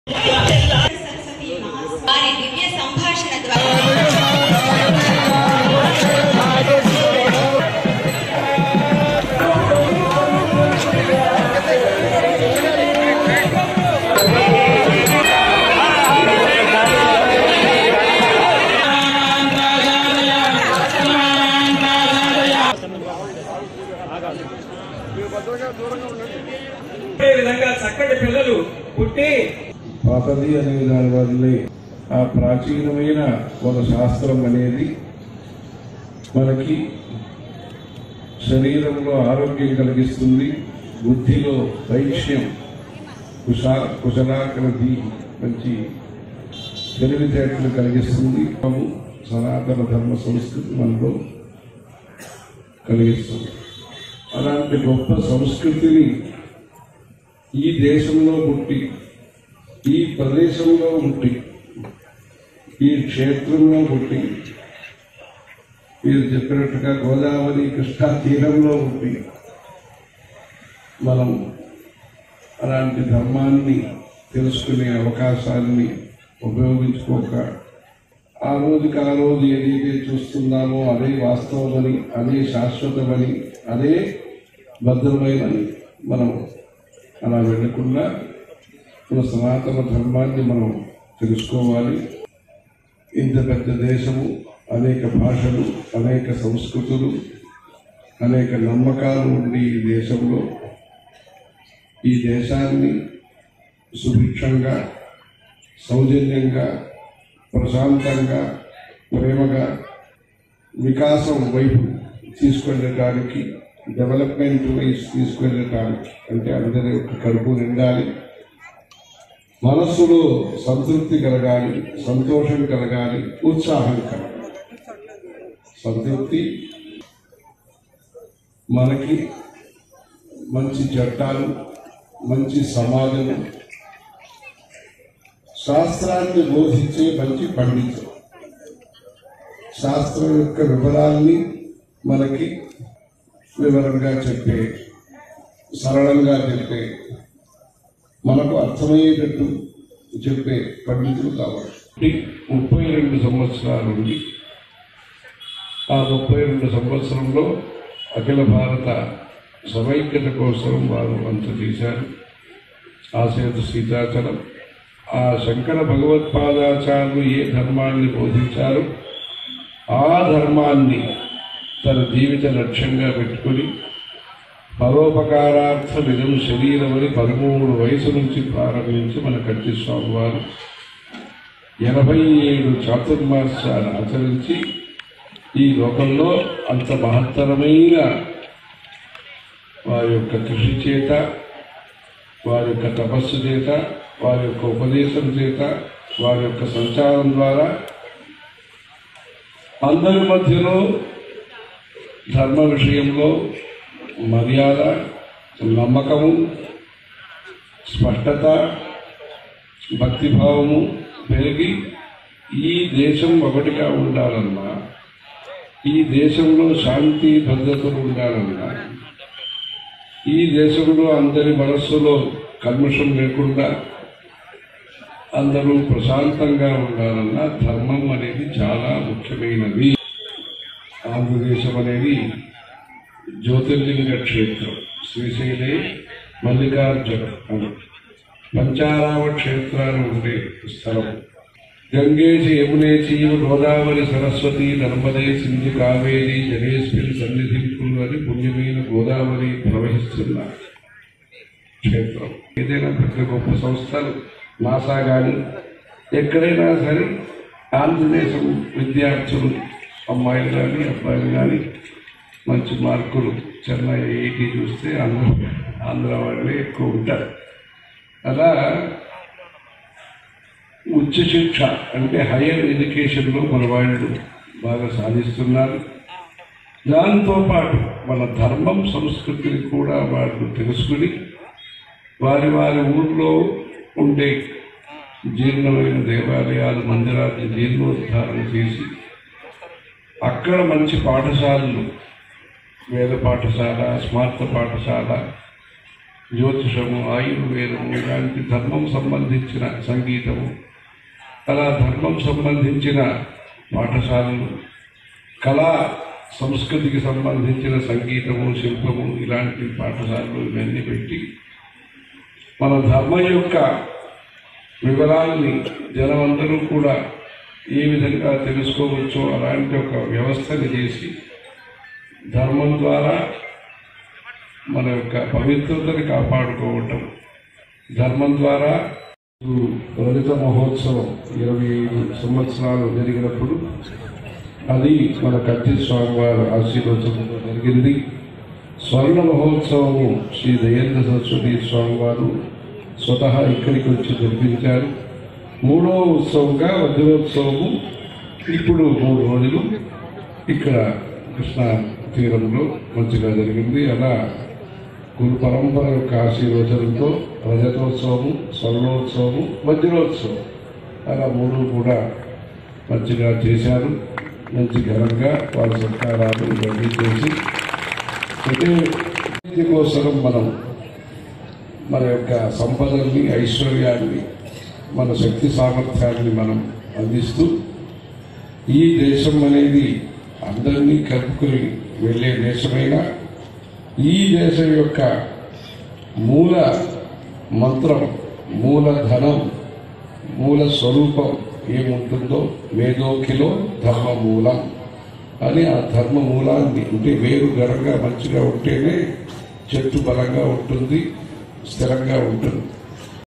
వారి దివ్య సంభాషణ ద్వారా ఇదే విధంగా చక్కటి పిల్లలు పుట్టి పాతది అనే దాని వల్లే ఆ ప్రాచీనమైన ఒక శాస్త్రం అనేది మనకి శరీరంలో ఆరోగ్యం కలిగిస్తుంది బుద్ధిలో వైక్ష్యం కుశా కుశలాకృతి మంచి తెలివితేటలు కలిగిస్తుంది మనము సనాతన ధర్మ సంస్కృతి మనలో కలిగిస్తుంది అలాంటి గొప్ప సంస్కృతిని ఈ దేశంలో పుట్టి ఈ ప్రదేశంలో పుట్టి ఈ క్షేత్రంలో పుట్టి మీరు చెప్పినట్టుగా గోదావరి కృష్ణా తీరంలో పుట్టి మనం అలాంటి ధర్మాన్ని తెలుసుకునే అవకాశాన్ని ఉపయోగించుకోక ఆ రోజుకి ఆ రోజు ఏదైతే చూస్తున్నామో అదే వాస్తవమని అదే శాశ్వతమని అదే భద్రమైనని మనం అలా వెళ్ళకుండా మన సనాతన ధర్మాన్ని మనం తెలుసుకోవాలి ఇంత పెద్ద దేశము అనేక భాషలు అనేక సంస్కృతులు అనేక నమ్మకాలు ఉండి ఈ దేశంలో ఈ దేశాన్ని సుభిక్షంగా సౌజన్యంగా ప్రశాంతంగా ప్రేమగా వికాసం వైపు తీసుకెళ్ళడానికి డెవలప్మెంట్ వైపు తీసుకెళ్ళడానికి అంటే అందరి యొక్క కడుపు నిండాలి మనస్సులో సంతృప్తి కలగాలి సంతోషం కలగాలి ఉత్సాహం కలగాలి సంతృప్తి మనకి మంచి చట్టాలు మంచి సమాజం శాస్త్రాన్ని బోధించే మంచి పండితులు శాస్త్రం యొక్క వివరాల్ని మనకి వివరంగా చెప్పే సరళంగా చెప్పే మనకు అర్థమయ్యేటట్టు చెప్పే పండితులు కావాలి ముప్పై రెండు సంవత్సరాల నుండి ఆ ముప్పై రెండు సంవత్సరంలో అఖిల భారత సమైక్యత కోసం వారు అంత చేశారు ఆసేత సీతాచలం ఆ శంకర భగవత్పాదాచార్యులు ఏ ధర్మాన్ని బోధించారో ఆ ధర్మాన్ని తన జీవిత లక్ష్యంగా పెట్టుకొని పరోపకారార్థ నిజం శరీరమని పదమూడు వయసు నుంచి ప్రారంభించి మన కట్టి స్వామి వారు ఎనభై ఏడు చాతుర్మాస్యాలు ఆచరించి ఈ లోకంలో అంత మహత్తరమైన వారి యొక్క కృషి చేత వారి యొక్క తపస్సు చేత వారి యొక్క ఉపదేశం చేత వారి యొక్క సంచారం ద్వారా అందరి మధ్యలో ధర్మ విషయంలో మర్యాద నమ్మకము స్పష్టత భక్తిభావము పెరిగి ఈ దేశం ఒకటిగా ఉండాలన్నా ఈ దేశంలో శాంతి భద్రతలు ఉండాలన్నా ఈ దేశంలో అందరి మనస్సులో కల్మషం లేకుండా అందరూ ప్రశాంతంగా ఉండాలన్నా ధర్మం అనేది చాలా ముఖ్యమైనది ఆంధ్రదేశం అనేది జ్యోతిర్లింగ క్షేత్రం శ్రీశైలే మల్లికార్జున అని పంచారామ క్షేత్రాలు ఉండే స్థలం గంగేచి యమునే చీవ గోదావరి సరస్వతి నర్మదే సింధు కావేరి జలేస్మిన్ సన్నిధింపులు అని పుణ్యమైన గోదావరి ప్రవహిస్తున్న క్షేత్రం ఏదైనా పెద్ద గొప్ప సంస్థలు నాసా కానీ ఎక్కడైనా సరే ఆంధ్రదేశం విద్యార్థులు అమ్మాయిలు కానీ అబ్బాయిలు కానీ మంచి మార్కులు చెన్నై ఐఐటి చూస్తే ఆంధ్ర ఆంధ్ర వాళ్ళే ఎక్కువ ఉంటారు అలా ఉచ్చ శిక్ష అంటే హైయర్ ఎడ్యుకేషన్లో మన వాళ్ళు బాగా సాధిస్తున్నారు దాంతోపాటు మన ధర్మం సంస్కృతిని కూడా వాళ్ళు తెలుసుకుని వారి వారి ఊర్లో ఉండే జీర్ణమైన దేవాలయాలు మందిరాన్ని జీర్ణోద్ధారణ చేసి అక్కడ మంచి పాఠశాలలు వేద పాఠశాల స్మార్త పాఠశాల జ్యోతిషము ఆయుర్వేదము ఇలాంటి ధర్మం సంబంధించిన సంగీతము అలా ధర్మం సంబంధించిన పాఠశాలలు కళా సంస్కృతికి సంబంధించిన సంగీతము శిల్పము ఇలాంటి పాఠశాలలు ఇవన్నీ పెట్టి మన ధర్మం యొక్క వివరాలని జనమందరూ కూడా ఏ విధంగా తెలుసుకోవచ్చో అలాంటి ఒక వ్యవస్థని చేసి ధర్మం ద్వారా మన యొక్క పవిత్రతని కాపాడుకోవటం ధర్మం ద్వారా ఈ లలిత మహోత్సవం ఇరవై ఐదు సంవత్సరాలు జరిగినప్పుడు అది మన కత్తి స్వామివారి ఆశీర్వచనంతో జరిగింది స్వర్ణ మహోత్సవము శ్రీ దయేంద్ర సరస్వతి స్వామివారు స్వతహా ఇక్కడికి వచ్చి జరిపించారు మూడవ ఉత్సవంగా వజ్రోత్సవము ఇప్పుడు మూడు రోజులు ఇక్కడ కృష్ణా తీరంలో మంచిగా జరిగింది అలా గురు పరంపర యొక్క ఆశీర్వచనంతో రజతోత్సవము స్వర్ణోత్సవము వజ్రోత్సవం అలా మూడు కూడా మంచిగా చేశారు మంచి ఘనంగా వాళ్ళ సత్కారాలు ఇవన్నీ చేసి అయితే అభివృద్ధి కోసం మనం మన యొక్క సంపదల్ని ఐశ్వర్యాన్ని మన శక్తి సామర్థ్యాన్ని మనం అందిస్తూ ఈ దేశం అనేది అందరినీ కలుపుకుని వెళ్ళే దేశమైనా ఈ దేశం యొక్క మూల మంత్రం మూల ధనం మూల స్వరూపం ఏముంటుందో వేదోకిలో ధర్మ మూలం అని ఆ ధర్మ మూలాన్ని అంటే వేరు గడంగా మంచిగా ఉంటేనే చెట్టు బలంగా ఉంటుంది స్థిరంగా ఉంటుంది